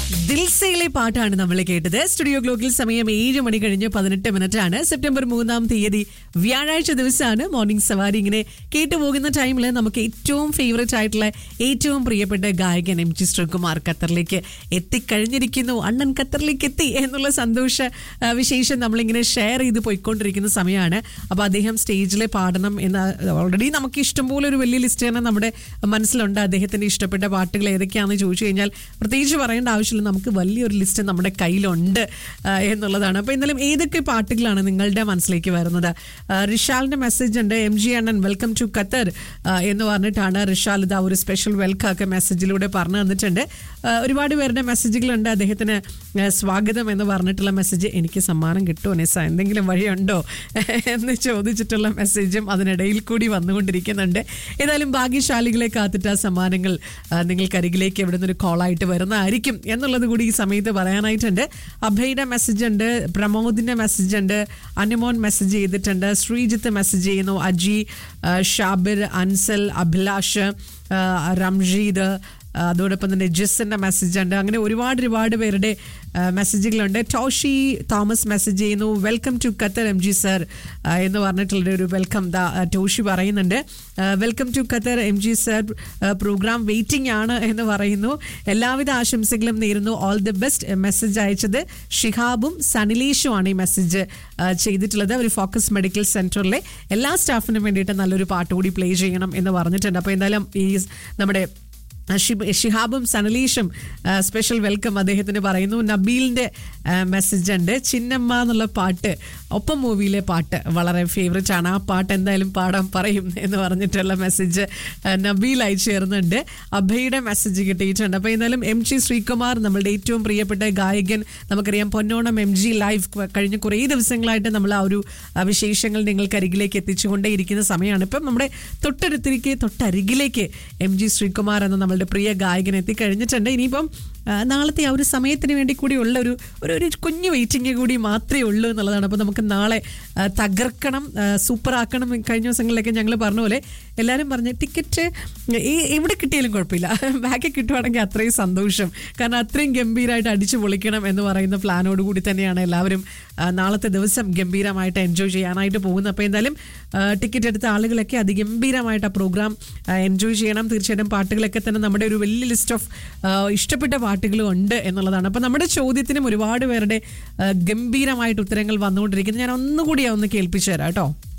ദിൽസയിലെ പാട്ടാണ് നമ്മൾ കേട്ടത് സ്റ്റുഡിയോ ഗ്ലോക്കിൽ സമയം ഏഴ് മണി കഴിഞ്ഞ് പതിനെട്ട് മിനിറ്റ് ആണ് സെപ്റ്റംബർ മൂന്നാം തീയതി വ്യാഴാഴ്ച ദിവസമാണ് മോർണിംഗ് സവാരി ഇങ്ങനെ കേട്ടു പോകുന്ന ടൈമിൽ നമുക്ക് ഏറ്റവും ഫേവറേറ്റ് ആയിട്ടുള്ള ഏറ്റവും പ്രിയപ്പെട്ട ഗായകൻ എം ജി ശ്രീകുമാർ ഖത്തറിലേക്ക് എത്തിക്കഴിഞ്ഞിരിക്കുന്നു അണ്ണൻ ഖത്തറിലേക്ക് എത്തി എന്നുള്ള സന്തോഷ ആ, വിശേഷം നമ്മളിങ്ങനെ ഷെയർ ചെയ്ത് പോയിക്കൊണ്ടിരിക്കുന്ന സമയമാണ് അപ്പോൾ അദ്ദേഹം സ്റ്റേജിൽ പാടണം എന്ന് ഓൾറെഡി നമുക്ക് ഇഷ്ടംപോലെ ഒരു വലിയ ലിസ്റ്റ് തന്നെ നമ്മുടെ മനസ്സിലുണ്ട് അദ്ദേഹത്തിന്റെ ഇഷ്ടപ്പെട്ട പാട്ടുകൾ ഏതൊക്കെയാണെന്ന് ചോദിച്ചു കഴിഞ്ഞാൽ പ്രത്യേകിച്ച് പറയേണ്ട ആവശ്യമില്ല നമുക്ക് വലിയൊരു ലിസ്റ്റ് നമ്മുടെ കയ്യിലുണ്ട് ആ, എന്നുള്ളതാണ് അപ്പോൾ എന്നാലും ഏതൊക്കെ പാട്ടുകളാണ് നിങ്ങളുടെ മനസ്സിലേക്ക് വരുന്നത് ആ, റിഷാലിന്റെ മെസ്സേജ് ഉണ്ട് എം ജി അണ്ണൻ വെൽക്കം ടു ഖത്തർ ആ, എന്ന് പറഞ്ഞിട്ടാണ് റിഷാൽ ഇതാ ഒരു സ്പെഷ്യൽ വെൽക്കം ഒക്കെ മെസ്സേജിലൂടെ പറഞ്ഞു തന്നിട്ടുണ്ട് ആ, ഒരുപാട് പേരുടെ മെസ്സേജുകളുണ്ട് അദ്ദേഹത്തിന് ആ, സ്വാഗതം എന്ന് പറഞ്ഞിട്ടുള്ള മെസ്സേജ് എനിക്ക് സമ്മാനം കിട്ടുമോ നിസ എന്തെങ്കിലും വഴിയുണ്ടോ എന്ന് ചോദിച്ചിട്ടുള്ള മെസ്സേജും അതിനിടയിൽ കൂടി വന്നുകൊണ്ടിരിക്കുന്നുണ്ട് ഏതായാലും ഭാഗ്യശാലികളെ കാത്തിട്ട് ആ സമ്മാനങ്ങൾ ആ, നിങ്ങൾക്കരികിലേക്ക് എവിടെ നിന്നൊരു കോളായിട്ട് വരുന്നതായിരിക്കും എന്നുള്ളത് കൂടി ഈ സമയത്ത് പറയാനായിട്ടുണ്ട് അഭയുടെ മെസ്സേജ് ഉണ്ട് പ്രമോദിന്റെ മെസ്സേജ് ഉണ്ട് അനുമോൻ മെസ്സേജ് ചെയ്തിട്ടുണ്ട് ശ്രീജിത്ത് മെസ്സേജ് ചെയ്യുന്നു അജി ആ, ഷാബിർ അൻസൽ അഭിലാഷ് ആ, റംഷീദ് ആ, അതോടൊപ്പം തന്നെ ജിസിന്റെ മെസ്സേജ് ഉണ്ട് അങ്ങനെ ഒരുപാട് ഒരുപാട് പേരുടെ ആ, മെസ്സേജുകളുണ്ട് ടോഷി തോമസ് മെസ്സേജ് ചെയ്യുന്നു welcome to Qatar M G sir എന്ന് പറഞ്ഞിട്ടുള്ള ഒരു വെൽക്കം ദാ ആ, ടോഷി പറയുന്നുണ്ട് welcome to Qatar M G sir program waiting ആണ് എന്ന് പറയുന്നു എല്ലാവിധ ആശംസകളും നേരുന്നു ഓൾ ദി ബെസ്റ്റ് മെസ്സേജ് അയച്ചത് ഷിഹാബും സനിലേഷുമാണ് ഈ മെസ്സേജ് ചെയ്തിട്ടുള്ളത് ഒരു ഫോക്കസ് മെഡിക്കൽ സെന്ററിലെ എല്ലാ സ്റ്റാഫിനും വേണ്ടിയിട്ട് നല്ലൊരു പാട്ട് കൂടി പ്ലേ ചെയ്യണം എന്ന് പറഞ്ഞിട്ടുണ്ട് അപ്പോൾ എന്തായാലും ഈ നമ്മുടെ ഷിബ് ഷിഹാബും സനലീഷും ആ, സ്പെഷ്യൽ വെൽക്കം അദ്ദേഹത്തിന് പറയുന്നു നബീലിന്റെ ആ, മെസ്സേജ് ഉണ്ട് ചിന്നമ്മ എന്നുള്ള പാട്ട് ഒപ്പം മൂവിയിലെ പാട്ട് വളരെ ഫേവറേറ്റ് ആണ് ആ പാട്ട് എന്തായാലും പാടാൻ പറയും എന്ന് പറഞ്ഞിട്ടുള്ള മെസ്സേജ് ആ, നബീൽ അയച്ചു ചേർന്നുണ്ട് അഭയുടെ മെസ്സേജ് കിട്ടിയിട്ടുണ്ട് അപ്പോൾ എന്തായാലും എം ജി ശ്രീകുമാർ നമ്മളുടെ ഏറ്റവും പ്രിയപ്പെട്ട ഗായകൻ നമുക്കറിയാം പൊന്നോണം എം ജി ലൈവ് കഴിഞ്ഞ കുറേ ദിവസങ്ങളായിട്ട് നമ്മൾ ആ ഒരു ആ, വിശേഷങ്ങൾ നിങ്ങൾക്ക് അരികിലേക്ക് എത്തിച്ചുകൊണ്ടേയിരിക്കുന്ന സമയമാണ് ഇപ്പം നമ്മുടെ തൊട്ടടുത്തിരിക്കെ തൊട്ടരികിലേക്ക് എം ജി ശ്രീകുമാർ എന്ന നമ്മളുടെ പ്രിയ ഗായകൻ എത്തിക്കഴിഞ്ഞിട്ടുണ്ട് ഇനിയിപ്പം ആ, നാളത്തെ ആ ഒരു സമയത്തിന് വേണ്ടി കൂടി ഉള്ള ഒരു ഒരു ഒരു കുഞ്ഞു വെയിറ്റിംഗ് കൂടി മാത്രമേ ഉള്ളൂ എന്നുള്ളതാണ് അപ്പോൾ നമുക്ക് നാളെ ആ, തകർക്കണം ആ, സൂപ്പറാക്കണം കഴിഞ്ഞ ദിവസങ്ങളിലൊക്കെ ഞങ്ങൾ പറഞ്ഞ പോലെ എല്ലാവരും പറഞ്ഞ് ടിക്കറ്റ് എവിടെ കിട്ടിയാലും കുഴപ്പമില്ല ബാക്കി കിട്ടുവാണെങ്കിൽ അത്രയും സന്തോഷം കാരണം അത്രയും ഗംഭീരമായിട്ട് അടിച്ചു പൊളിക്കണം എന്ന് പറയുന്ന പ്ലാനോട് കൂടി തന്നെയാണ് എല്ലാവരും ആ, നാളത്തെ ദിവസം ഗംഭീരമായിട്ട് എൻജോയ് ചെയ്യാനായിട്ട് പോകുന്നത് അപ്പോൾ എന്തായാലും ടിക്കറ്റ് എടുത്ത ആളുകളൊക്കെ അതിഗംഭീരമായിട്ട് ആ പ്രോഗ്രാം എൻജോയ് ചെയ്യണം തീർച്ചയായിട്ടും പാട്ടുകളൊക്കെ തന്നെ നമ്മുടെ ഒരു വലിയ ലിസ്റ്റ് ഓഫ് ഇഷ്ടപ്പെട്ട പാട്ടുകളും ഉണ്ട് എന്നുള്ളതാണ് അപ്പോൾ നമ്മുടെ ചോദ്യത്തിനും ഒരുപാട് പേരുടെ ആ, ഗംഭീരമായിട്ട് ഉത്തരങ്ങൾ വന്നുകൊണ്ടിരിക്കുന്നത് ഞാൻ ഒന്നുകൂടി ഒന്ന് കേൾപ്പിച്ചു തരാം കേട്ടോ